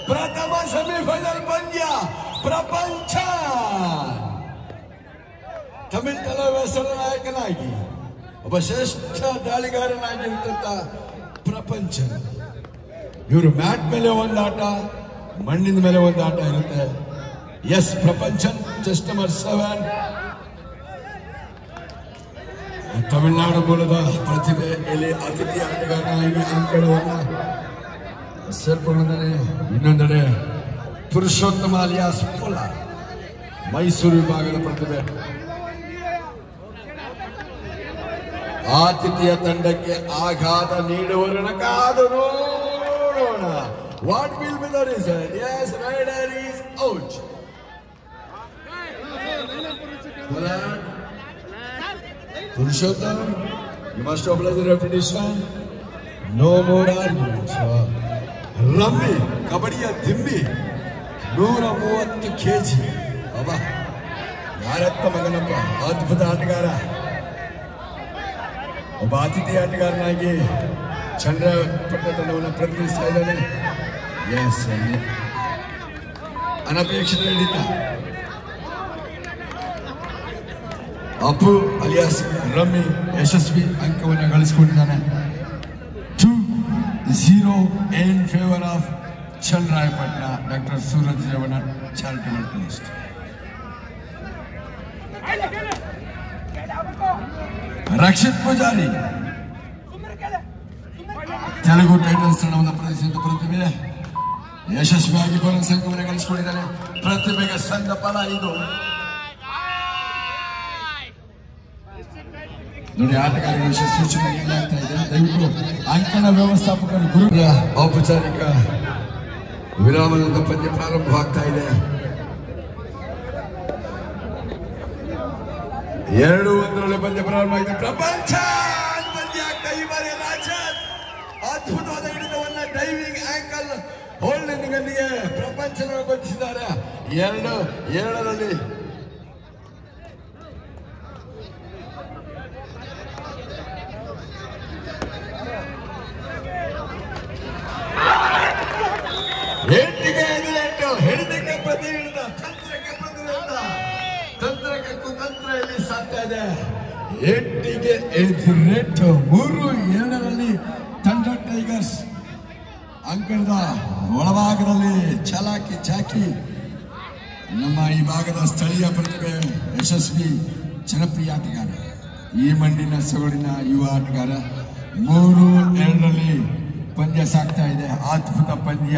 ಪ್ರಥಮ ಸೆಮಿಫೈನಲ್ ಪಂದ್ಯ ಪ್ರಪಂಚ ತಮಿಳ್ ಹೆಸರ ನಾಯಕನಾಗಿ ಒಬ್ಬ ಶ್ರೇಷ್ಠ ದಾಳಿಗಾರನಾಗಿರ್ತಂತ ಪ್ರಪಂಚ ಇವರು ಮ್ಯಾಟ್ ಮೇಲೆ ಒಂದು ಆಟ ಮಣ್ಣಿನ ಮೇಲೆ ಒಂದು ಆಟ ಇರುತ್ತೆ S ಪ್ರಪಂಚನ್ just number seven Tamil Nadu ಮೂಲದ ಪ್ರತಿಭೆ ಇಲ್ಲಿ ಅತಿಥಿ ಆಟಗಾರನಾಗಿ ಅಂಕಣವನ್ನ ಸೇರ್ಕೊಂಡಿದ್ದಾನೆ ಇನ್ನೊಂದೆಡೆ ಪುರುಷೋತ್ತಮ ಅಲಿಯಾಸ್ ಪೊಲ ಮೈಸೂರು ವಿಭಾಗದ ಪ್ರತಿಭೆ ಆತಿಥ್ಯ ತಂಡಕ್ಕೆ ಆಘಾತ ನೀಡುವರನ ಕಾದು ನೋಡೋಣ what will be the result as raider is out Purushottam, you must obey the repetition. No more arguments. Rammi ಕಬಡ್ಡಿಯ ದಿಂಬಿ ನೂರ ಮೂವತ್ತು ಕೆಜಿ ಅಬ್ಬ ಯಾರಪ್ಪ ಮಗನಪ್ಪ ಅದ್ಭುತ ಆಟಗಾರ ಒಬ್ಬ ಅತಿಥಿ ಆಟಗಾರನಾಗಿ ಚಂದ್ರಪಟ್ಟ ತಂಡವನ್ನು ಪ್ರತಿನಿಧಿಸ್ತಾ ಇದ್ದಾನೆ ಎಸ್ ಅನಪೇಕ್ಷಿತ ಹಿಡಿತ ಅಪ್ಪು ಅಲಿಯಾಸ್ ರಮ್ಮಿ ಯಶಸ್ವಿ ಅಂಕವನ್ನು ಗಳಿಸಿಕೊಂಡಿದ್ದಾನೆ two zero in favour of Channarayapatna doctor Suraj Revanna charitable trust Rakshith Poojary Telugu titans ತಂಡವನ್ನು ಪ್ರದರ್ಶಿಸಿದ ಪ್ರತಿಭೆ ಯಶಸ್ವಿಯಾಗಿ ಬೋನಸ್ ಅಂಕವನ್ನು ಗಳಿಸಿಕೊಂಡಿದ್ದಾನೆ ಪ್ರತಿಭೆಗೆ ಸಂದ ಫಲ ಇದು ನೋಡಿ ಆಟಗಾರರಿಗೆ ವಿಶೇಷ ಸೂಚನೆ ನೀಡಲಾಗ್ತಾ ಇದೆ ದಯವಿಟ್ಟು ಅಂಕಣ ವ್ಯವಸ್ಥಾಪಕರು ಗುರು ಔಪಚಾರಿಕ ವಿರಾಮದಿಂದ ಪಂದ್ಯ ಪ್ರಾರಂಭವಾಗ್ತಾ ಇದೆ ಎರಡು ಒಂದರಲ್ಲಿ ಪಂದ್ಯ ಪ್ರಾರಂಭವಾಗಿದೆ ಪ್ರಪಂಚ ಪಂದ್ಯ ಆಗ್ತಾ ಈ ಬಾರಿ ರಾಜನ್ ಅದ್ಭುತವಾದ ಹಿಡಿತವನ್ನ ಡೈವಿಂಗ್ ಆಂಕಲ್ ಹೋಲ್ಡಿಂಗ್ನೊಂದಿಗೆ ಪ್ರಪಂಚನ ಬಂಧಿಸಿದ್ದಾರೆ ಎರಡು ಎರಡರಲ್ಲಿ ಹೆಂಡಿಗೆ ಎದುರೇಟು ಹಿಡಿದಕ್ಕೆ ಪ್ರತಿ ಹಿಡಿದ ತಂತ್ರಕ್ಕೆ ಪ್ರತಿರೋಧ ತಂತ್ರಕ್ಕೆ ಕುತಂತ್ರ ಇಲ್ಲಿ ಸಾಧ್ಯ ಇದೆ ಎಂಟಿಗೆ ಎದುರೇಟು ಮೂರು ಎರಡರಲ್ಲಿ ತಂಡ ಟೈಗರ್ಸ್ ಅಂಕಣದ ಒಳಭಾಗದಲ್ಲಿ ಚಾಲಾಕಿ ಚಾಕಿ ನಮ್ಮ ಈ ಭಾಗದ ಸ್ಥಳೀಯ ಪ್ರತಿಭೆ ಯಶಸ್ವಿ ಜನಪ್ರಿಯ ಆಟಗಾರ ಈ ಮಣ್ಣಿನ ಸೊಗಡಿನ ಯುವ ಆಟಗಾರ ಮೂರು ಎರಡರಲ್ಲಿ ಪಂದ್ಯ ಸಾಗ್ತಾ ಇದೆ ಅದ್ಭುತ ಪಂದ್ಯ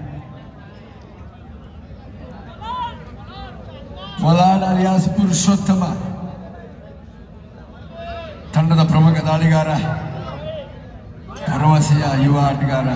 ಪೊಲಾಡ್ ಅಲಿಯಾಸ್ ಪುರುಷೋತ್ತಮ ತಂಡದ ಪ್ರಮುಖ ದಾಳಿಗಾರ ಭರವಸೆಯ ಯುವ ಆಟಗಾರ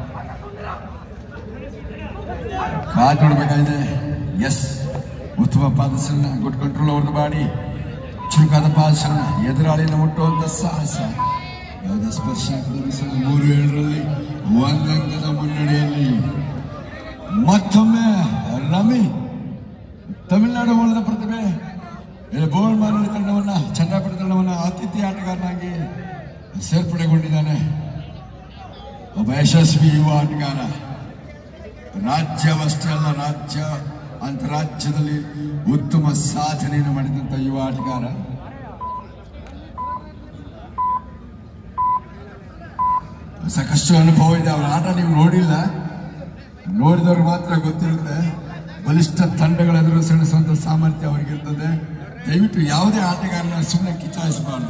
ಕಾದು ನೋಡ್ಬೇಕಾಗಿದೆ ಎಸ್ ಉತ್ತಮ ಪಾದಸನ್ನ ಗುಡ್ ಕಂಟ್ರೋಲ್ ಅವ್ರದ್ದು ಬಾಡಿ ಚುರುಕಾದ ಪಾದಸನ್ನ ಎದುರಾಳಿನ ಮುಟ್ಟುವಂತ ಸಾಹಸ ಯಾವುದೇ ಸ್ಪರ್ಶ ಆಗದ ಬಿಸಿಲು ಮೂರು ಏಳರಲ್ಲಿ ಒಂದಂಕದ ಮುನ್ನಡೆಯಲ್ಲಿ ಮತ್ತೊಮ್ಮೆ ರಮಿ ತಮಿಳುನಾಡು ಮೂಲದ ಪ್ರತಿಭೆ ಇಲ್ಲಿ ಬೋಲ್ ಮಾನವ ತಂಡವನ್ನ ಚನ್ನಪಟ್ಟ ತಂಡವನ್ನ ಅತಿಥಿ ಆಟಗಾರನಾಗಿ ಸೇರ್ಪಡೆಗೊಂಡಿದ್ದಾನೆ ಒಬ್ಬ ಯಶಸ್ವಿ ಯುವ ಆಟಗಾರ ರಾಜ್ಯವಷ್ಟೇ ಅಲ್ಲ ರಾಜ್ಯ ಅಂತರಾಜ್ಯದಲ್ಲಿ ಉತ್ತಮ ಸಾಧನೆಯನ್ನು ಮಾಡಿದಂತ ಯುವ ಆಟಗಾರ ಸಾಕಷ್ಟು ಅನುಭವ ಇದೆ ಅವರ ಆಟ ನೀವು ನೋಡಿಲ್ಲ ನೋಡಿದವ್ರು ಮಾತ್ರ ಗೊತ್ತಿರುತ್ತೆ ಬಲಿಷ್ಠ ತಂಡಗಳ ಎದುರು ಸೆಣಸುವಂತ ಸಾಮರ್ಥ್ಯ ಅವರಿಗಿರ್ತದೆ ದಯವಿಟ್ಟು ಯಾವುದೇ ಆಟಗಾರನ ಸುಮ್ಮನೆ ಕಿಚಾಯಿಸಬಾರ್ದು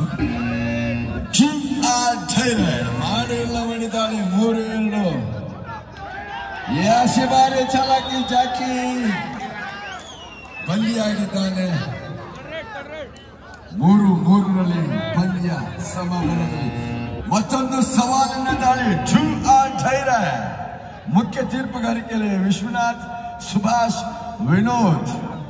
ಮಾಡಿಲ್ಲ ಮಾಡಿದ್ದಾನೆ ಮೂರು ಎರಡು ಯಾಸಿ ಬಾರಿ ಚಾಲಾಕಿ ಜಾಕಿ ಬಂದಿಯಾಗಿದ್ದಾನೆ ಮೂರು ಮೂರರಲ್ಲಿ ಪಂದ್ಯ ಸಮಬಲದಲ್ಲಿ ಮತ್ತೊಂದು ಸವಾಲಿನ ದಾಳಿ ಟು ಧೈರ್ಯ ಮುಖ್ಯ ತೀರ್ಪುಗಾರಿಕೆಯಲ್ಲಿ ವಿಶ್ವನಾಥ್ ಸುಭಾಷ್ ವಿನೋದ್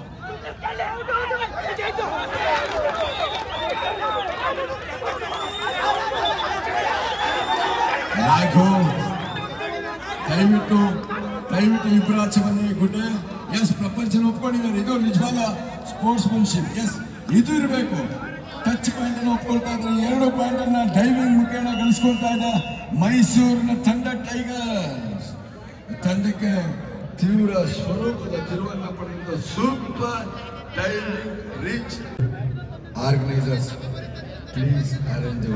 ರಾಘು ದಯವಿಟ್ಟು ದಯವಿಟ್ಟು ಇಬ್ಬರು ಆಚೆ ಬನ್ನಿ ಗುಡ್ಡೆ ಎಸ್ ಪ್ರಪಂಚನ ಒಪ್ಕೊಂಡಿದ್ದಾರೆ ಇದು ನಿಜವಾದ ಸ್ಪೋರ್ಟ್ಸ್ ಮನ್ಶಿಪ್ ಎಸ್ ಇದು ಇರಬೇಕು ಟಚ್ ಪಾಯಿಂಟ್ ಅನ್ನು ಒಪ್ಕೊಳ್ತಾ ಇದ್ರೆ ಎರಡು ಪಾಯಿಂಟ್ ಅನ್ನ ಡೈವಿಂಗ್ ಮುಖೇನ ಗಳಿಸ್ಕೊಳ್ತಾ ಇದೆ ಮೈಸೂರಿನ ತಂಡ ಟೈಗರ್ಸ್ ತಂಡಕ್ಕೆ ತೀವ್ರ ಸ್ವರೂಪದ ತಿರುವನ್ನ ಪಡೆದ super timing rich organisers please arrange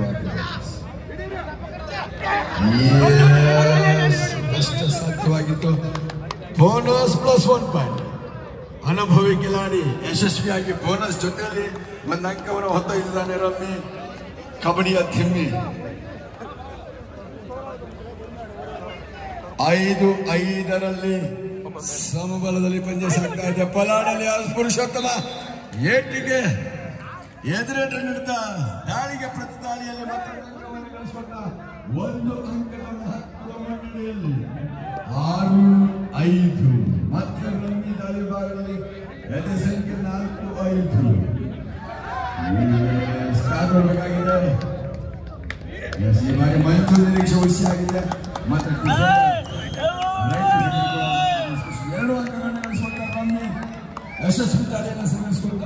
ಅಷ್ಟು ಸಾಧ್ಯವಾಗಿತ್ತು ಬೋನಸ್ ಪ್ಲಸ್ ಒನ್ ಪಾಯಿಂಟ್ ಅನುಭವಿ ಕಿಲಾಡಿ ಯಶಸ್ವಿಯಾಗಿ ಬೋನಸ್ ಜೊತೆಯಲ್ಲಿ ಒಂದು ಅಂಕವನ್ನು ಹೊತ್ತೊಯ್ದಿದ್ದಾನೆ ರಮ್ಮಿ ಕಬಡ್ಡಿಯ ತಿಮ್ಮಿ ಐದು ಐದರಲ್ಲಿ ಸಮಬಲದಲ್ಲಿ ಪಂದ್ಯ ಸಾಗ್ತಾ ಇದೆ ಪಲಾಡಲ್ಲಿ ಪುರುಷೋತ್ತಮ ಏಟಿಗೆ ಎದುರೇಟ ನೀಡುತ್ತಾ ದಾಳಿಗೆ ಪ್ರತಿ ದಾಳಿಯಲ್ಲಿ ಮಾತ್ರ ಅಂಕವನ್ನು ಗಳಿಸಿಕೊಂಡ ಒಂದು ಅಂಕದ ಮಹತ್ವದ ಮುನ್ನಡೆಯಲ್ಲಿ ಆರು ಐದು ಮತ್ತೆ ರಮ್ಮಿ ದಾಳಿ ಭಾಗದಲ್ಲಿ ಎದೆ ಸಂಖ್ಯೆ ನಾಲ್ಕು ಐದು ಸ್ಟಾರ್ ಬರಬೇಕಾಗಿದೆ ಎಸ್, ಈ ಬಾರಿ ಮಂಚು ನಿರೀಕ್ಷೆ ಉಳಿಸಿಯಾಗಿದೆ ಮತ್ತೆ ಎರಡು ಅಂಕಗಳನ್ನು ಗಳಿಸಿಕೊಂಡ ರಮ್ಮಿ ಯಶಸ್ವಿ ದಾಳಿಯನ್ನು ಸಲ್ಲಿಸಿಕೊಂಡ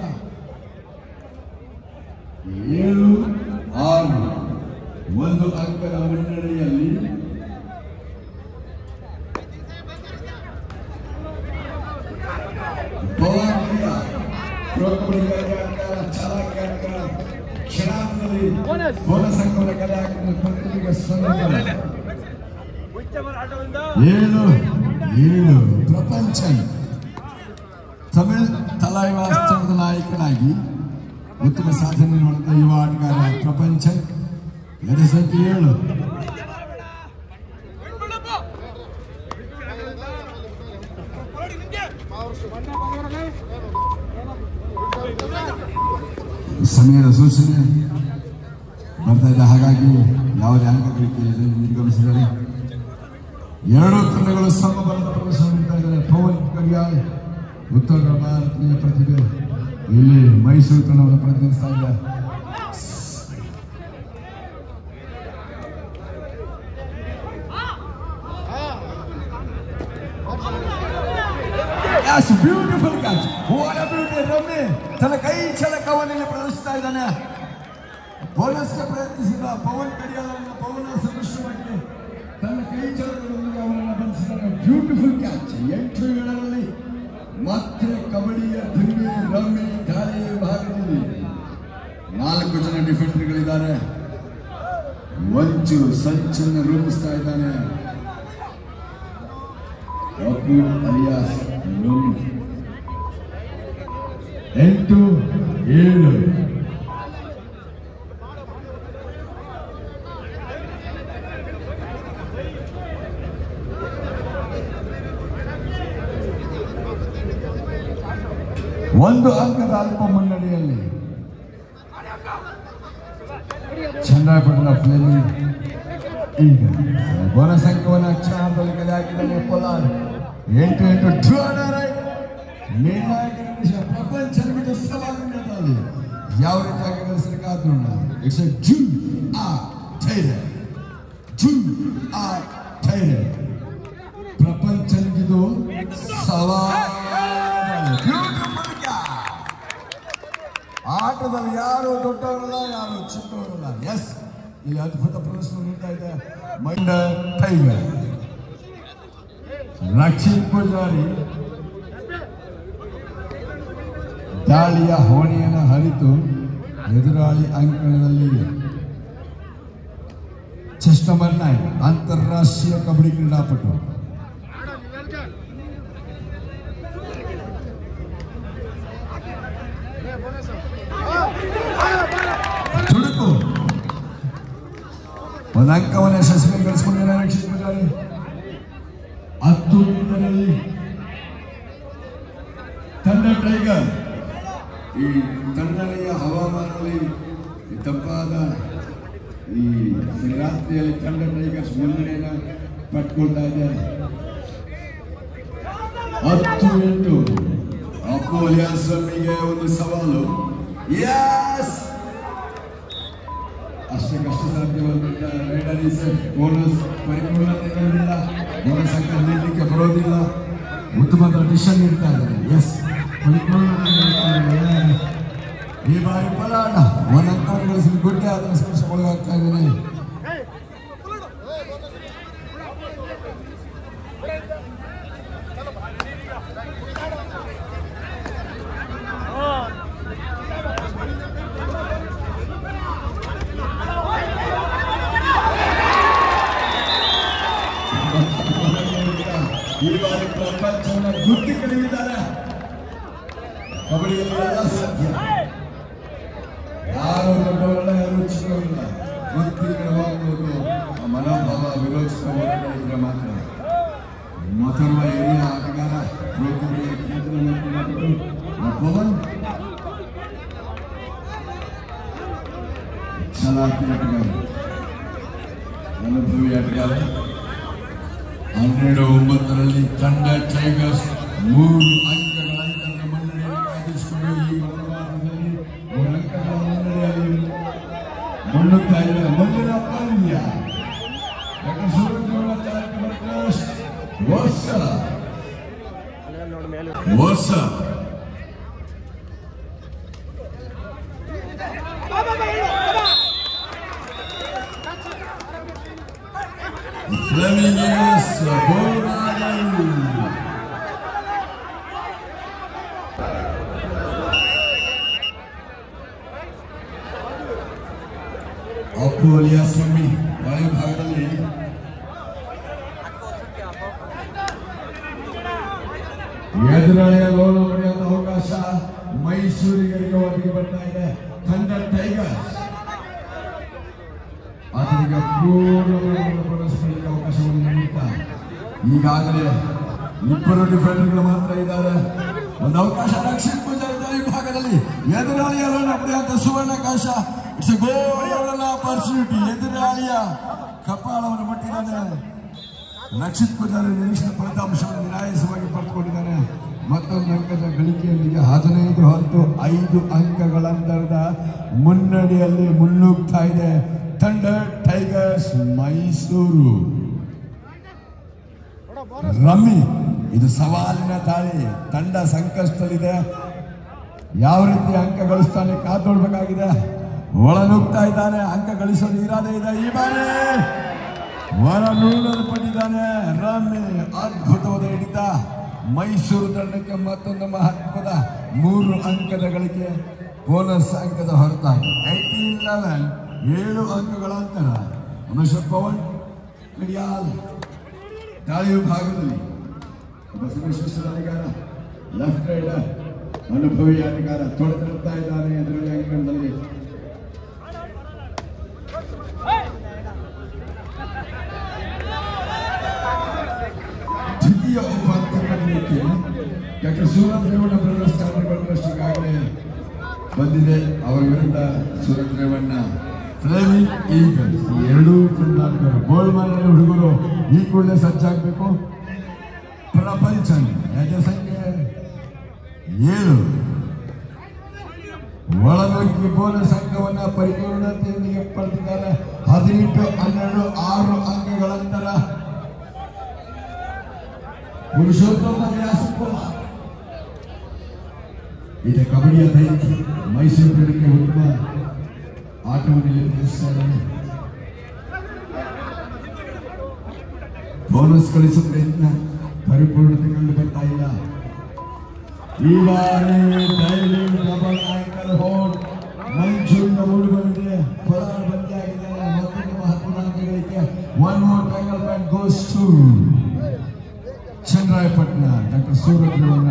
ಏಳು ಆರು ಒಂದು ಅಂಕದ ಮುನ್ನಡೆಯಲ್ಲಿ ಭವಾನಿಯ ಪ್ರೋತ್ಸಾಹಕ ಚಾಲಕ ಕ್ಷಣಾಂತದಲ್ಲಿ ಬೋನಸ್ ಅಂಕವನ್ನು ಕಲೆ ಹಾಕಿದ ಪ್ರತಿಭೆಗೆ ಸ್ವಂತ ಏಳು ಏಳು ಪ್ರಪಂಚ ತಮಿಳ್ ತಲಾಯಿವಾಸ್ತವದ ನಾಯಕನಾಗಿ ಉತ್ತಮ ಸಾಧನೆ ಮಾಡಿದ ಯುವ ಆಟಗಾರ ಪ್ರಪಂಚ ಎದೆ ಸಂಖ್ಯೆ ಏಳು ಸಮಯದ ಸೂಚನೆ ಬರ್ತಾ ಇದೆ ಹಾಗಾಗಿ ಯಾವುದೇ ಅಂಕಗಳಿಕೆ ನಿರ್ಗಮಿಸಿದರೆ ಎರಡು ತಂಡಗಳು ಸಮಬಲದ ಪ್ರದರ್ಶನ ನೀಡ್ತಾ ಇದ್ದಾರೆ ಪವನ್ ಕರಿಯಾಳ್ ಉತ್ತರ ಭಾರತೀಯ ಪ್ರತಿಭೆ ಇಲ್ಲಿ ಮೈಸೂರು ತಂಡವನ್ನು ಪ್ರತಿನಿಧಿಸ್ತಾ ಇದೆ Yes, beautiful catch. What a beauty, Rammi ತನ್ನ ಕೈ ಚಳಕವನ್ನು ಇಲ್ಲಿ ಪ್ರದರ್ಶಿಸ್ತಾ ಇದ್ದಾನೆ ಬೋನಸ್ಗೆ ಪ್ರಯತ್ನಿಸಿದ ಪವನ್ ಕಡಿಯಾಲನ್ನ ಪವನ ಸದೃಶವಾಗಿ ತನ್ನ ಕೈ ಚಳಕದೊಂದಿಗೆ ಅವನನ್ನು ಬಂಧಿಸಿದ್ದಾನೆ ಬ್ಯೂಟಿಫುಲ್ ಕ್ಯಾಚ್ ಎಂಟು ಏಳರಲ್ಲಿ ಮತ್ತೆ ಕಬಡ್ಡಿಯ ಧಿಮ್ಮಿ ರಮ್ಮಿ ದಾಳಿ ಭಾಗದಲ್ಲಿ ನಾಲ್ಕು ಜನ ಡಿಫೆಂಡರ್ಗಳಿದ್ದಾರೆ ವಂಚು ಸಂಚನ್ನು ರೂಪಿಸ್ತಾ ಇದ್ದಾನೆ ಅಪ್ಪು ಅಲಿಯಾಸ್ ರಮ್ಮಿ ಎಂಟು ಏಳು ಒಂದು ಅಂಕದ ಅಲ್ಪ ಮುನ್ನಡೆಯಲ್ಲಿ ಚಂದ್ರಪಟ್ಟಣ ಪ್ಲೇಲಿ ಈಗ ಬೋನಸ್ ಅಂಕವನ್ನು ಕ್ಷಣದಲ್ಲಿ ಕಲೆ ಹಾಕಿದ್ದಾನೆ ಪೊಲಾರ್ ಎಂಟು ಎಂಟು ಡ್ರೂ ರೈಟ್ ನಿರ್ಣಾಯಕ ನಿಮಿಷ ಪ್ರಪಂಚ ನಿಮಿಷ ಸವಾಲಿನಲ್ಲಿ ಯಾವ ರೀತಿಯಾಗಿ ಗಳಿಸಿದ ಕಾದು ಇಟ್ಸ್ ಎ ಜೂನ್ ಆ ಧೈರ್ಯ ಜೂನ್ ಆ ಧೈರ್ಯ ಪ್ರಪಂಚನಿಗಿದು ಸವಾಲು Beautiful catch. ಆಟದಲ್ಲಿ ಯಾರು ದೊಡ್ಡವರಲ್ಲ ಯಾರು ಚಿಕ್ಕವರಲ್ಲ ಎಸ್ ಇಲ್ಲಿ ಅದ್ಭುತ ಪ್ರದರ್ಶನ ನೀಡ್ತಾ ಇದೆ ಮೈಂಡ ಟೈಗರ್ ರಕ್ಷಿತ್ ಪೂಜಾರಿ ದಾಳಿಯ ಹೋಣಿಯನ್ನು ಹರಿತು ಎದುರಾಳಿ ಅಂಕಣದಲ್ಲಿ ಚೆಸ್ಟ್ ನಂಬರ್ ನೈನ್ ಅಂತಾರಾಷ್ಟ್ರೀಯ ಕಬಡ್ಡಿ ಕ್ರೀಡಾಪಟು ತುಡುಕು ಒಂದು ಅಂಕವನ್ನು ಯಶಸ್ವಿ ಗಳಿಸಿಕೊಂಡಿದ್ದಾರೆ ರಕ್ಷಿತ್ ಪೂಜಾರಿ ಹತ್ತು ನಿಮಿಷದಲ್ಲಿ ತಂಡ ಟೈಗರ್ ಈ ತಣ್ಣನೆಯ ಹವಾಮಾನದಲ್ಲಿ ಈ ತಂಪಾದ ಈ ರಾತ್ರಿಯಲ್ಲಿ ತಂಡ ಟೈಗರ್ಸ್ ಮುನ್ನಡೆಯನ್ನು ಪಟ್ಕೊಳ್ತಾ ಇದ್ದಾರೆ ಹತ್ತು ಎಂಟು ಅಪ್ಪು ಅಲಿಯಾಸ್ವಾಮಿಗೆ ಒಂದು ಸವಾಲು ಯಸ್ ಅಷ್ಟೇ ಕಷ್ಟ ಸಾಧ್ಯವಾದಂತ ರೈಡರ್ ಇಸ್ ಬೋನಸ್ ಪರಿಪೂರ್ಣತೆ ಇರೋದಿಲ್ಲ ಬೋನಸ್ ಅಂಕ ನೀಡಲಿಕ್ಕೆ ಬರೋದಿಲ್ಲ ಉತ್ತಮವಾದ ಡಿಸಿಷನ್ ನೀಡ್ತಾ ಇದ್ದಾರೆ ಎಸ್ ಪರಿಪೂರ್ಣತೆ ನೀಡ್ತಾ ಇದ್ದಾರೆ. ಈ ಬಾರಿ ಪಲಾಡ ಒಂದು ಅಂಕ ಗಳಿಸಿ ಗುಡ್ಡೆ ಅದನ್ನು ಸ್ಪರ್ಶಗೊಳಗಾಗ್ತಾ ಇದ್ದಾರೆ ಪ್ರಪಂಚವನ್ನ ಗುರ್ತಿ ಕಡಿದಿದ್ದಾರೆ ಕಬಡ್ಡಿಯಲ್ಲಿ ಎಲ್ಲ ಸಾಧ್ಯ ಯಾರು ದೊಡ್ಡವರಲ್ಲ ಯಾರು ಚಿಕ್ಕವರಲ್ಲ ಗುರ್ತಿಗಳು ಹೋಗ್ಬೋದು ಆ ಮನೋಭಾವ ವಿರೋಚಿತ ಹೋರಾಟ ಇದ್ರೆ ಮಾತ್ರ ಮೊದಲ ಹಿರಿಯ ಆಟಗಾರ ಪ್ರೊ ಕಬಡ್ಡಿಯ ಕೇಂದ್ರ ಮಂತ್ರಿಯಾಗಿದ್ದು ಆ ಪವನ್ ಛಲಾತಿ ಆಟಗಾರ ಅನುಭವಿ ಆಟಗಾರ ಹನ್ನೆರಡು ಒಂಬತ್ತರಲ್ಲಿ ತಂಡ ಟೈಗರ್ಸ್ ಮೂರು ಅಂಕಗಳ ಅಂತರದ ಮುನ್ನಡೆಯನ್ನು ಕಾಯ್ದಿರಿಸಿಕೊಂಡು ಈ ಬಲವಾದದಲ್ಲಿ ಮೂರು ಅಂಕಗಳ ಮುನ್ನಡೆಯಲ್ಲಿ ಮುನ್ನುಗ್ತಾ ಇದೆ ಮುಂದಿನ ಪಂದ್ಯ ಡಾಕ್ಟರ್ ಸೂರ್ಯಗೌಡ ಚಾರಿಟಬಲ್ ಟ್ರಸ್ಟ್ ವರ್ಷ ವರ್ಷ Flamingos Borado. ಅಪ್ಪು ಸ್ವಾಮಿ ಮಳೆ ಭಾಗದಲ್ಲಿ ಎದುರಾಳಿಯ ಲೋಣ ಪಡೆಯುವ ಅವಕಾಶ ಮೈಸೂರಿಗರಿಗೆ ಒದಗಿ ಬರ್ತಾ ಇದೆ ತಂಡ ಟೈಗರ್ಸ್ ಆತನಿಗೆ ಪೂರ್ಣವಾಗಿ ಪರಸ್ಪರಕ್ಕೆ ಅವಕಾಶವನ್ನು ನೀಡುತ್ತಾ ಈಗಾಗಲೇ ಇಬ್ಬರು ಡಿಫೆಂಡರ್ಗಳು ಮಾತ್ರ ಇದ್ದಾರೆ ಒಂದು ಅವಕಾಶ ರಕ್ಷಿತ್ ಪೂಜಾರಿ ಇದ್ದಾರೆ ಈ ಭಾಗದಲ್ಲಿ ಎದುರಾಳಿಯ ರನ್ ಪಡೆಯುವಂತ ಸುವರ್ಣಾವಕಾಶ ಇಟ್ಸ್ ಗೋಲ್ಡನ್ ಆಪರ್ಚುನಿಟಿ ಎದುರಾಳಿಯ ಕಪಾಳವನ್ನು ಮುಟ್ಟಿದ್ದಾನೆ ರಕ್ಷಿತ್ ಪೂಜಾರಿ ನಿರೀಕ್ಷಿತ ಫಲಿತಾಂಶವನ್ನು ನಿರಾಯಸವಾಗಿ ಪಡೆದುಕೊಂಡಿದ್ದಾನೆ ಮತ್ತೊಂದು ಅಂಕದ ಗಳಿಕೆಯೊಂದಿಗೆ ಹದಿನೈದು ಹತ್ತು ಐದು ಅಂಕಗಳ ಅಂತರದ ಮುನ್ನಡೆಯಲ್ಲಿ ಮುನ್ನುಗ್ತಾ ಇದೆ ತಂಡ ಟೈಗರ್ಸ್ ಮೈಸೂರು ರಮ್ಮಿ ಇದು ಸವಾಲಿನ ದಾಳಿ ತಂಡ ಸಂಕಷ್ಟದಲ್ಲಿದೆ ಯಾವ ರೀತಿ ಅಂಕ ಗಳಿಸ್ತಾನೆ ಕಾದು ನೋಡ್ಬೇಕಾಗಿದೆ ಒಳ ನುಗ್ತಾ ಇದ್ದಾನೆ ಅಂಕ ಗಳಿಸೋದು ಇರಾದೆ ಇದೆ ಈ ಬಾರಿ ಹೊರ ನೂರನ್ನು ಪಟ್ಟಿದ್ದಾನೆ ರಮ್ಮಿ ಅದ್ಭುತವಾದ ಹಿಡಿತ ಮೈಸೂರು ತಂಡಕ್ಕೆ ಮತ್ತೊಂದು ಮಹತ್ವದ ಮೂರು ಅಂಕದ ಗಳಿಕೆ ಬೋನಸ್ ಅಂಕದ ಹೊರತಾಗಿ ಏಯ್ಟೀನ್ ಲೆವೆನ್ ಏಳು ಅಂಕಗಳ ಅಂತರ ಅನುಷ್ ಪವನ್ ಕಡಿಯಾಲ್ ದಾಳಿ ವಿಭಾಗದಲ್ಲಿ ಒಬ್ಬ ಸರ್ವಶ್ರೇಷ್ಠ ಆಟಗಾರ ಲೆಫ್ಟ್ ರೈಡರ್ ಅನುಭವಿ ಆಟಗಾರ ತೊಡೆದಿರುತ್ತಾ ಇದ್ದಾನೆ ಎದುರಲ್ಲಿ ಅಂಕಣದಲ್ಲಿ ದ್ವಿತೀಯ ಉಪಾಂತ್ಯಕ್ಕೆ doctor Suraj Revanna brothers charitable trust ಈಗಾಗಲೇ ಬಂದಿದೆ ಅವರ ವಿರುದ್ಧ ಸೂರತ್ ರೇವಣ್ಣ ಫ್ಲೇಮಿಂಗ್ ಈಗಲ್ಸ್ ಈ ಎರಡೂ ತಂಡಾಟಗಾರರು ಗೋಲ್ ಮಾಡಿದ ಹುಡುಗರು ಈ ಕೂಡಲೇ ಸಜ್ಜಾಗಬೇಕು ಪ್ರಪಂಚನ್ ಯಾಕೆ ಸಂಖ್ಯೆ ಏಳು ಒಳನುಗ್ಗಿ ಬೋನಸ್ ಅಂಕವನ್ನ ಪರಿಪೂರ್ಣತೆಯೊಂದಿಗೆ ಪಡೆದಿದ್ದಾರೆ ಹದಿನೆಂಟು ಹನ್ನೆರಡು ಆರು ಅಂಕಗಳಂತರ ಪುರುಷೋತ್ತಮ ವ್ಯಾಸಕುಮಾರ್ ಇದು ಕಬಡ್ಡಿಯ ದೈತ್ಯ ಮೈಸೂರು ತಂಡಕ್ಕೆ ಉತ್ತಮ ಆಟವನ್ನು ಇಲ್ಲಿ ಪ್ರದರ್ಶಿಸಿದ್ದಾರೆ ಬೋನಸ್ ಗಳಿಸುವ ಪ್ರಯತ್ನ ಪರಿಪೂರ್ಣತೆ ಕಂಡು ಬರ್ತಾ ಇಲ್ಲ ಈ ಬಾರಿ ಡೈಲಿಂಗ್ ಡಬಲ್ ಆಂಕಲ್ ಹೋಲ್ಡ್ ಮಂಚೂರಿನ ಮೂಡಿ ಬಂದಿದೆ ಕೋಲಾರ ಬಂದಿ ಆಗಿದ್ದಾರೆ ಮತ್ತೊಂದು ಮಹತ್ವದ ಅಂಕಗಳಿಗೆ one more tiger bat goes to Channarayapatna doctor Suraj Revanna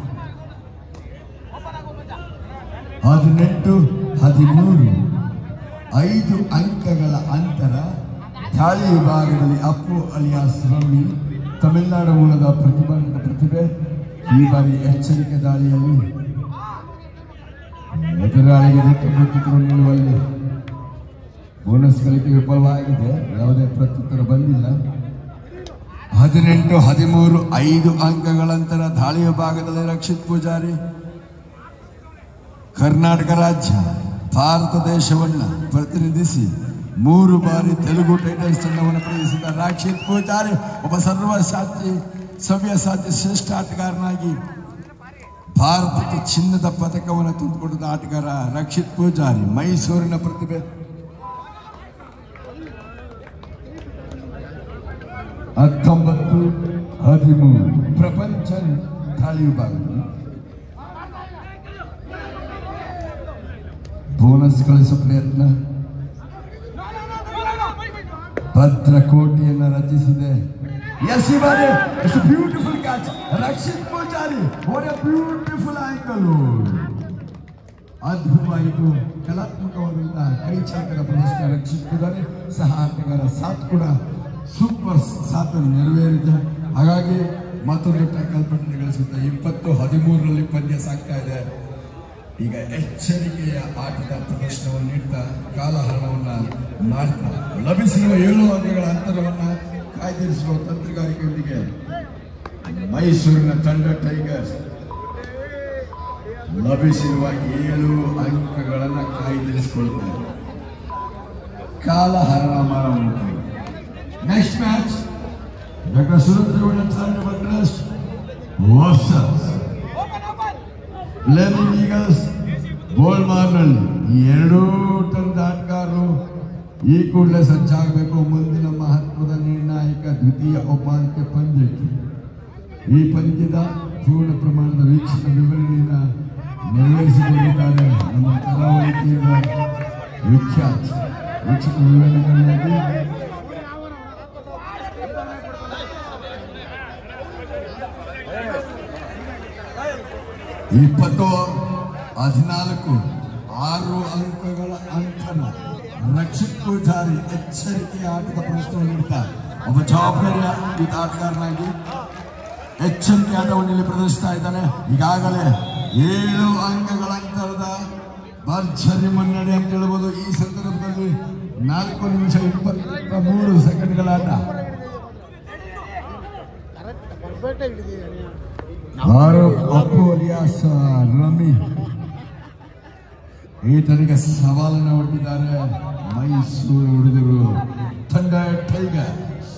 ಹದಿನೆಂಟು ಹದಿಮೂರು ಐದು ಅಂಕಗಳ ಅಂತರ ದಾಳಿ ವಿಭಾಗದಲ್ಲಿ ಅಪ್ಪು ಅಲಿಯಾಸ್ ರಮ್ಮಿ ತಮಿಳುನಾಡು ಮೂಲದ ಪ್ರತಿಭಾನ್ವಿತ ಪ್ರತಿಭೆ ಈ ಬಾರಿ ಎಚ್ಚರಿಕೆ ದಾಳಿಯಲ್ಲಿ ಎದುರಾಳಿಗೆ ದಿಕ್ಕು ಪ್ರತ್ಯುತ್ತರ ನೀಡುವಲ್ಲಿ ಬೋನಸ್ ಗಳಿಕೆ ವಿಫಲವಾಗಿದೆ ಯಾವುದೇ ಪ್ರತ್ಯುತ್ತರ ಬಂದಿಲ್ಲ ಹದಿನೆಂಟು ಹದಿಮೂರು ಐದು ಅಂಕಗಳಂತರ ದಾಳಿ ವಿಭಾಗದಲ್ಲಿ ರಕ್ಷಿತ್ ಪೂಜಾರಿ ಕರ್ನಾಟಕ ರಾಜ್ಯ ಭಾರತ ದೇಶವನ್ನ ಪ್ರತಿನಿಧಿಸಿ ಮೂರು ಬಾರಿ ತೆಲುಗು ಟೈಟಲ್ಸ್ ತಂಡವನ್ನು ಪ್ರವೇಶಿಸಿದ ರಕ್ಷಿತ್ ಪೂಜಾರಿ ಒಬ್ಬ ಸರ್ವಸಾಧ್ಯ ಸವ್ಯಸಾಧ್ಯ ಶ್ರೇಷ್ಠ ಆಟಗಾರನಾಗಿ ಭಾರತಕ್ಕೆ ಚಿನ್ನದ ಪದಕವನ್ನು ತಂದುಕೊಟ್ಟಿದ್ದ ಆಟಗಾರ ರಕ್ಷಿತ್ ಪೂಜಾರಿ ಮೈಸೂರಿನ ಪ್ರತಿಭೆ ಹತ್ತೊಂಬತ್ತು ಹದಿಮೂರು ಪ್ರಪಂಚ ದಾಳಿ ವಿಭಾಗದಲ್ಲಿ ಬೋನಸ್ ಗಳಿಸುವ ಪ್ರಯತ್ನ ಭದ್ರಕೋಟೆಯನ್ನು ರಚಿಸಿದೆ ಎಸ್ ಈ ಬಾರಿ ಎಷ್ಟು beautiful catch Rakshith Poojary what a beautiful ankle ಅದ್ಭುತವಾಯಿತು ಕಲಾತ್ಮಕವಾದಂತಹ ಕೈ ಚಾಲಕರ ಪ್ರದರ್ಶನ ರಕ್ಷಿತ್ ಪೂಜಾರಿ ಸಹ ಆಟಗಾರ ಸಾಥ್ ಕೂಡ ಸೂಪರ್ ಸಾಥ್ ನೆರವೇರಿದೆ ಹಾಗಾಗಿ ಮತ್ತೊಂದು ಟ್ಯಾಕಲ್ ಪಟ್ಟಣ ಗಳಿಸುತ್ತೆ ಇಪ್ಪತ್ತು ಹದಿಮೂರರಲ್ಲಿ ಪಂದ್ಯ ಸಾಗ್ತಾ ಇದೆ ಈಗ ಎಚ್ಚರಿಕೆಯ ಆಟದ ಪ್ರದರ್ಶನವನ್ನು ನೀಡ್ತಾ ಕಾಲಹರಣವನ್ನ ಮಾಡ್ತಾ ಲಭಿಸಿರುವ ಏಳು ಅಂಕಗಳ ಅಂತರವನ್ನ ಕಾಯ್ದಿರಿಸುವ ತಂತ್ರಗಾರಿಕೆಯೊಂದಿಗೆ ಮೈಸೂರಿನ ತಂಡ ಟೈಗರ್ಸ್ ಲಭಿಸಿರುವ ಏಳು ಅಂಕಗಳನ್ನು ಕಾಯ್ದಿರಿಸಿಕೊಳ್ತಾರೆ ಕಾಲಹರಣ ಮಾಡುವಂತೆ ನೆಕ್ಸ್ಟ್ ಮ್ಯಾಚ್ ಡಾಕ್ಟರ್ ಸುರೇಂದ್ರ ತಂಡ ಬಂದ್ರಸ್ ವರ್ಸಸ್ ಲೆನಿನ್ ಈಗಲ್ಸ್ ಗೋಲ್ಮಾರ್ನಲ್ಲಿ ಈ ಎರಡೂ ತಂಡದ ಆಟಗಾರರು ಈ ಕೂಡಲೇ ಸಜ್ಜಾಗಬೇಕು ಮುಂದಿನ ಮಹತ್ವದ ನಿರ್ಣಾಯಕ ದ್ವಿತೀಯ ಉಪಾಂತ್ಯ ಪಂದ್ಯಕ್ಕೆ ಈ ಪಂದ್ಯದ ಪೂರ್ಣ ಪ್ರಮಾಣದ ವೀಕ್ಷಕ ವಿವರಣೆಯಿಂದ ನೆರವೇರಿಸಿಕೊಂಡಿದ್ದಾರೆ ನಮ್ಮ ಕರಾವಳಿ ತೀರದ ವಿಖ್ಯಾತ ವೀಕ್ಷಕ ವಿವರಣೆಗಳನ್ನಾಗಿ ಇಪ್ಪತ್ತು ಹದಿನಾಲ್ಕು ಆರು ಅಂಕಗಳ ಅಂಕನ ರಕ್ಷಿತ್ ಪೂಜಾರಿ ಎಚ್ಚರಿಕೆಯ ಆಟದ ಪ್ರಶ್ನೆ ನೀಡ್ತಾ ಒಬ್ಬ ಜವಾಬ್ದಾರಿಯ ಈ ಆಟಗಾರನಾಗಿ ಎಚ್ಚರಿಕೆ ಆಟವನ್ನು ಇಲ್ಲಿ ಪ್ರದರ್ಶಿಸ್ತಾ ಇದ್ದಾನೆ ಈಗಾಗಲೇ ಏಳು ಅಂಕಗಳ ಅಂತರದ ಭರ್ಜರಿ ಮುನ್ನಡೆ ಅಂತ ಹೇಳ್ಬೋದು ಈ ಸಂದರ್ಭದಲ್ಲಿ ನಾಲ್ಕು ನಿಮಿಷ ಇಪ್ಪತ್ತ ಮೂರು ಸೆಕೆಂಡ್ಗಳ ಆಟ ಪರ್ಫೆಕ್ಟ್ ಹಿಡಿದಿದ್ದಾನೆ ಆರು ಅಪ್ಪು ಅಲಿಯಾಸ್ ರಮಿ ಈತನಿಗೆ ಸವಾಲನ್ನು ಹೊರಟಿದ್ದಾರೆ ಮೈಸೂರು ಹುಡುಗರು ತಂಡ ಟೈಗರ್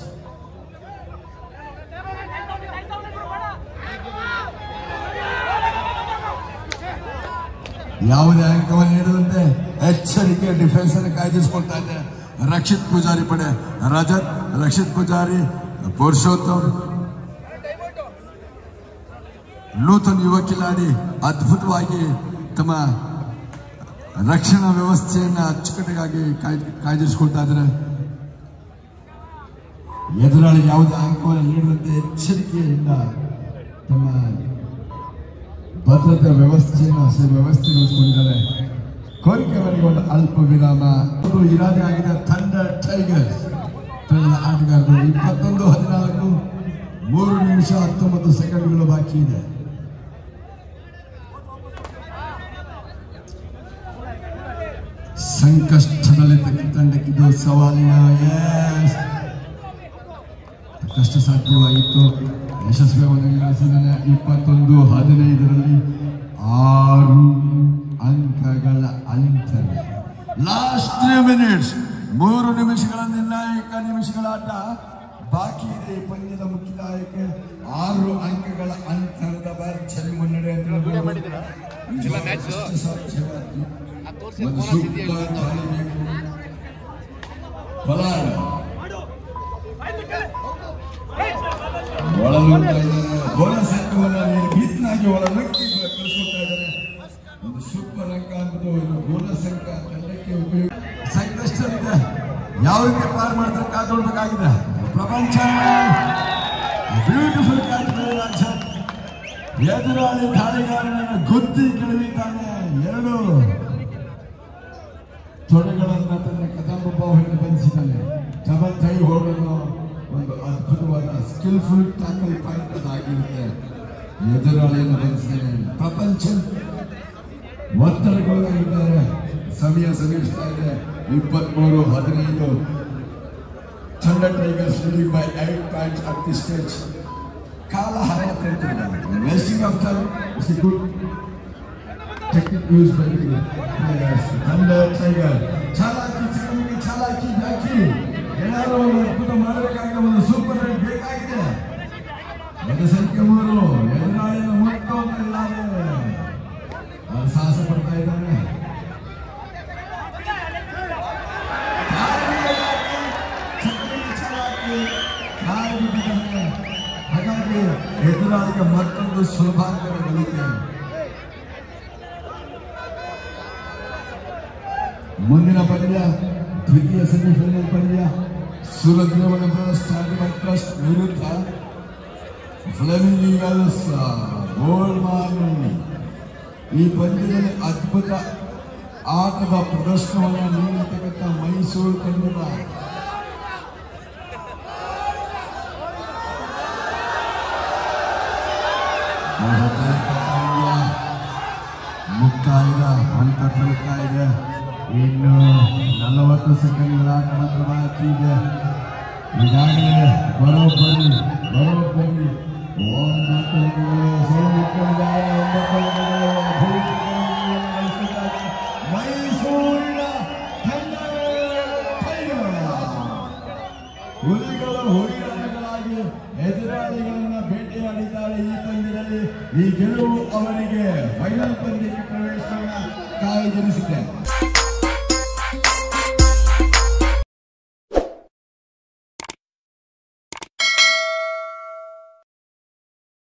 ಯಾವುದೇ ಅಂಕವನ್ನು ನೀಡದಂತೆ ಎಚ್ಚರಿಕೆ ಡಿಫೆನ್ಸ್ ಅನ್ನು ಕಾಯ್ದಿರಿಸಿಕೊಳ್ತಾ ಇದೆ ರಕ್ಷಿತ್ ಪೂಜಾರಿ ಪಡೆ ರಜತ್ ರಕ್ಷಿತ್ ಪೂಜಾರಿ ಪುರುಷೋತ್ತಮ್ ನೂತನ ಯುವ ಕಿಲಾಡಿ ಅದ್ಭುತವಾಗಿ ತಮ್ಮ ರಕ್ಷಣಾ ವ್ಯವಸ್ಥೆಯನ್ನ ಅಚ್ಚುಕಟ್ಟಾಗಿ ಕಾಯ್ ಕಾಯ್ದಿರಿಸಿಕೊಳ್ತಾ ಇದ್ದಾರೆ ಎದುರಾಳಿ ಯಾವುದೇ ಅಂಕವನ್ನು ನೀಡದಂತೆ ಎಚ್ಚರಿಕೆಯಿಂದ ತಮ್ಮ ಭದ್ರತಾ ವ್ಯವಸ್ಥೆಯನ್ನು ಸ- ವ್ಯವಸ್ಥೆಗೊಳಿಸಿಕೊಂಡಿದ್ದಾರೆ ಕೋರಿಕೆವರೆಗೆ ಒಂದು ಅಲ್ಪ ವಿರಾಮ ಅದು ಇರಾದೆ ಆಗಿದೆ ತಂಡ ಟೈಗರ್ಸ್ ತಂಡದ ಆಟಗಾರರು ಇಪ್ಪತ್ತೊಂದು ಹದಿನಾಲ್ಕು ಮೂರು ನಿಮಿಷ ಹತ್ತೊಂಬತ್ತು ಸೆಕೆಂಡ್ಗಳು ಬಾಕಿ ಇದೆ ಸಂಕಷ್ಟದಲ್ಲಿರ್ತಕ್ಕಂಥ ತಂಡಕ್ಕಿದ್ದು ಸವಾಲಿನ yes. ಕಷ್ಟ ಸಾಧ್ಯವಾಯಿತು ಯಶಸ್ವಿಯಾಗಿ ಗಳಿಸಿದ್ದಾನೆ ಇಪ್ಪತ್ತೊಂದು ಹದಿನೈದರಲ್ಲಿ ಆರು ಅಂಕಗಳ ಅಂತರ ಲಾಸ್ಟ್ ತ್ರೀ ಮಿನಿಟ್ಸ್ ಮೂರು ನಿಮಿಷಗಳ ನಿರ್ಣಾಯಕ ನಿಮಿಷಗಳ ಆಟ ಬಾಕಿ ಇದೆ ಈ ಪಂದ್ಯದ ಮುಖ್ಯದಾಯಕ ಆರು ಅಂಕಗಳ ಅಂತರದ ಭರ್ಜರಿ ಮುನ್ನಡೆ ಅಂತ ಹೇಳ್ಬೋದು. ಕಷ್ಟ ಸಾಧ್ಯವಾದ್ದು. ಒಂದು ಸೂಪರ್ ದಾಳಿ ಬೇಕು. ಬಲಾಢ್ಯ. ಒಳನುಗ್ತಾ ಇದ್ದಾರೆ ಬೋನಸ್ ಅಂಕವನ್ನ ನೀಡಿ ಬೀತ್ನಾಗಿ ಒಳನುಗ್ಗಿ ಕಳಿಸ್ಕೊಳ್ತಾ ಇದ್ದಾರೆ ಒಂದು ಸೂಪರ್ ಅಂಕ ಅನ್ನೋದು ಒಂದು ಬೋನಸ್ ಅಂಕ ತಂಡಕ್ಕೆ ಉಪಯೋಗ ಸಂಕಷ್ಟವಿದೆ ಯಾವ ರೀತಿ ಪಾರ್ ಮಾಡ್ತಾರೆ ಕಾದು ನೋಡ್ಬೇಕಾಗಿದೆ ಪ್ರಪಂಚ ಬ್ಯೂಟಿಫುಲ್ ರಾಜ ಎದುರಾಳಿ ದಾಳಿಗಾರನನ್ನು ಗುದ್ದಿ ಕೆಳವಿದ್ದಾನೆ ಎರಡು ತೊಡೆಗಳನ್ನ ತನ್ನ ಕದಂಬ ಬಾಹುವಿನ ಬಂಧಿಸಿದ್ದಾನೆ ಡಬಲ್ ಟೈ ಹೋಡನ್ನು ಒಂದು ಅದ್ಭುತವಾದ ಸ್ಕಿಲ್ಫುಲ್ ಟ್ಯಾಕಲ್ ಪಾಯಿಂಟ್ ಅದಾಗಿರುತ್ತೆ ಎದುರಾಳಿಯನ್ನು ಬಂಧಿಸಿದ್ದಾನೆ ಪ್ರಪಂಚ ಒತ್ತಡಗೊಳಗಾಗಿದ್ದಾರೆ ಸಮಯ ಸಮೀಪಿಸ್ತಾ ಇದೆ ಇಪ್ಪತ್ಮೂರು ಹದಿನೈದು ತಂಡ tigers leading by eight points at the stage ಕಾಲ ಹರಣ wasting of time is good technique use by players ತಂಡ ಟೈಗರ್ ಚಾಲಾಕಿ ಚಿಕ್ಕನಿಗೆ ಚಾಲಾಕಿ ಹಾಕಿ ಏನಾದರೂ ಒಂದು ಅದ್ಭುತ ಮಾಡಬೇಕಾಗಿದೆ ಒಂದು ಸೂಪರ್ ರೈಡ್ ಬೇಕಾಗಿದೆ ಒಂದು ಸಂಖ್ಯೆ ಮೂರು ಎದುರಾಳಿನ ಮುಟ್ಟೋದಿಲ್ಲಾರೆ ಅವನು ಸಾಹಸ ಪಡ್ತಾ ಇದ್ದಾನೆ ಚಿಕ್ಕನಿಗೆ ಚಾಲಾಕಿ ಕಾಲು ಬಿಟ್ಟಿದ್ದಾನೆ. ಹಾಗಾಗಿ ಎದುರಾಳಿಗೆ ಮತ್ತೊಂದು ಸುಲಭಾಂತರ ಗಳಿಕೆ ಮುಂದಿನ ಪಂದ್ಯ ದ್ವಿತೀಯ ಸೆಮಿಫೈನಲ್ ಪಂದ್ಯ ಸೂರದ್ರೇವನಪುರ ಸ್ಟಾರ್ಟಿಂಗ್ ಟ್ರಸ್ಟ್ ವಿರುದ್ಧ ಫ್ಲೆಮಿಂಗ್ ಈಗಲ್ಸ್ ಗೋಲ್ಡ್ ಮಾರ್ನಲ್ಲಿ ಈ ಪಂದ್ಯದಲ್ಲಿ ಅದ್ಭುತ ಆಟದ ಪ್ರದರ್ಶನವನ್ನು ನೀಡತಕ್ಕಂಥ ಮೈಸೂರು ತಂಡದ ಬಹುತೇಕ ಪಂದ್ಯ ಮುಕ್ತಾಯದ ಹಂತ ತಲುಪ್ತಾ ಇದೆ ಇನ್ನು ನಲವತ್ತು ಸೆಕೆಂಡ್ಗಳ ಆಟ ಮಾತ್ರ ಬಾಕಿ ಇದೆ ಈಗಾಗಲೇ ಬರೋಬ್ಬರಿ ಬರೋಬ್ಬರಿ ಒಂಬತ್ತು ಅಂಕಗಳು ಸೋಲಿಕೊಂಡಿದ್ದಾರೆ ಒಂಬತ್ತು ಅಂಕಗಳು ಅಭಿವೃದ್ಧಿಗಳನ್ನು ಗಳಿಸಿದ್ದಾರೆ. ಮೈಸೂರಿನ ತಂಡವೇ ಟೈಗರ್. ಹುಲಿಗಳು ಹುಲಿಗಳಾಗಿ ಎದುರಾಳಿಗಳನ್ನ ಬೇಟೆಯಾಡಿದ್ದಾರೆ ಈ ಪಂದ್ಯದಲ್ಲಿ ಈ ಗೆಲುವು ಅವರಿಗೆ ಫೈನಲ್ ಪಂದ್ಯಕ್ಕೆ ಪ್ರವೇಶವನ್ನು ಕಾಯ್ದಿರಿಸಿದೆ